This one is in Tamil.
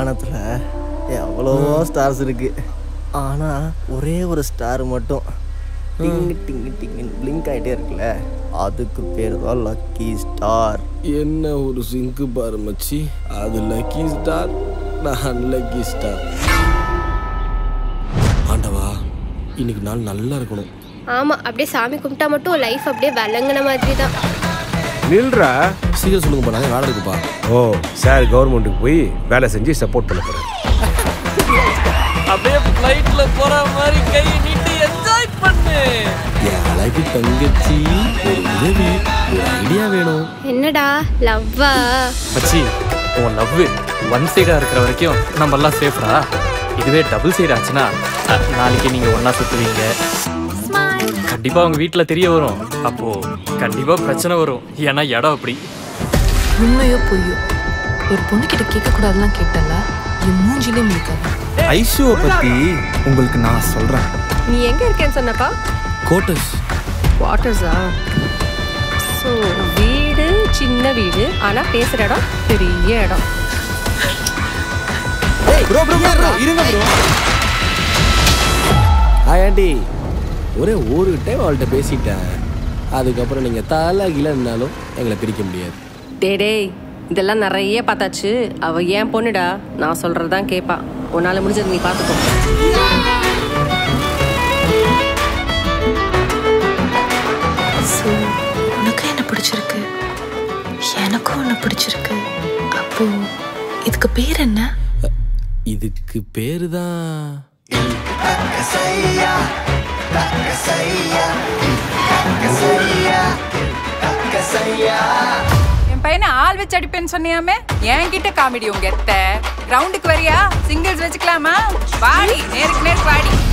வானத்தில் எவ்வளவோ ஸ்டார்ஸ் இருக்கு ஆனால் ஒரே ஒரு ஸ்டார் மட்டும் டிங்கு டிங்கு டிங்குன்னு பிளிங்க் ஆகிட்டே இருக்குல்ல அதுக்கு பேர் தான் லக்கி ஸ்டார் என்ன ஒரு சிங்கு பாரு மச்சி அது லக்கி ஸ்டார் நான் அன்லக்கி ஸ்டார் ஆண்டவா இன்னைக்கு நாள் நல்லா இருக்கணும் ஆமா அப்படியே சாமி கும்பிட்டா மட்டும் லைஃப் அப்படியே விளங்குன மாதிரி தான் நில்றா சீக்கிரம் சொல்லுங்கப்பா நாங்கள் வேலை இருக்குப்பா ஓ சார் கவர்மெண்ட்டுக்கு போய் வேலை செஞ்சு சப்போர்ட் பண்ண போறேன் அப்படியே ஃப்ளைட்ல போற மாதிரி கை நீட்டி என்ஜாய் பண்ணு என் அழகு தங்கச்சி ஒரு உதவி ஒரு ஐடியா வேணும் என்னடா லவ்வா மச்சி உன் லவ் ஒன் சைடா இருக்கிற வரைக்கும் நம்ம எல்லாம் சேஃப்டா இதுவே டபுள் சைடு ஆச்சுன்னா அ, நாளைக்கு நீங்க ஒண்ணா சுத்துவீங்க கண்டிப்பா உங்க வீட்ல தெரிய வரும் அப்போ கண்டிப்பா பிரச்சனை வரும் ஏன்னா இடம் அப்படி உண்மையோ பொய்யோ ஒரு பொண்ணுகிட்ட கேட்க கூடாதுலாம் கேட்டல என் மூஞ்சிலே முடிக்காது ஐஷுவை பத்தி உங்களுக்கு நான் சொல்றேன் நீ எங்க இருக்கேன்னு சொன்னப்பா கோட்டஸ் குவார்டர்ஸா ஸோ வீடு சின்ன வீடு ஆனா பேசுற இடம் பெரிய இடம் ப்ரோ ப்ரோ ப்ரோ இருங்க ப்ரோ ஹாய் ஆண்டி ஒரே ஒரு டைம் அவள்கிட்ட பேசிட்டேன் அதுக்கப்புறம் நீங்கள் தலை கிலன்னாலும் எங்களை பிரிக்க முடியாது டேய் டேய் இதெல்லாம் நிறைய பார்த்தாச்சு அவ ஏன் பொண்ணுடா நான் சொல்றதுதான் கேட்பா உன்னால முடிஞ்சது நீ பார்த்துக்கோ ஸோ உனக்கும் என்ன பிடிச்சிருக்கு எனக்கும் உன்னை பிடிச்சிருக்கு அப்போ இதுக்கு பேர் என்ன இதுக்கு பேரு தான் என் பையனை ஆள் வச்சு அடிப்பேன்னு சொன்னியாமே என்கிட்ட காமெடி உங்க எத்த கிரவுண்டுக்கு வரியா சிங்கிள்ஸ் வச்சுக்கலாமா வாடி நேருக்கு நேருக்கு வாடி